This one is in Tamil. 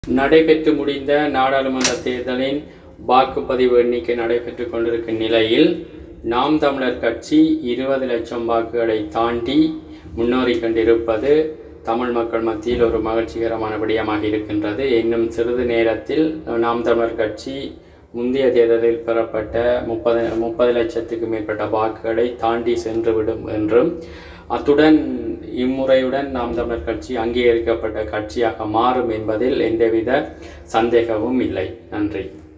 நடைபெற்று முடிந்த நாடாளுமன்ற தேர்தலின் வாக்குப்பதிவு எண்ணிக்கை நடைபெற்றுக் கொண்டிருக்கும் நிலையில் நாம் தமிழர் கட்சி இருபது லட்சம் வாக்குகளை தாண்டி முன்னேறிக் கொண்டிருப்பது தமிழ் மக்கள் மத்தியில் ஒரு மகிழ்ச்சிகரமான விடயமாக இருக்கின்றது இன்னும் சிறிது நேரத்தில் நாம் தமிழர் கட்சி முந்தைய தேர்தலில் பெறப்பட்ட முப்பது முப்பது லட்சத்துக்கு மேற்பட்ட வாக்குகளை தாண்டி சென்றுவிடும் என்றும் அத்துடன் இம்முறையுடன் நாம் தமிழர் கட்சி அங்கீகரிக்கப்பட்ட கட்சியாக மாறும் என்பதில் எந்தவித சந்தேகமும் இல்லை நன்றி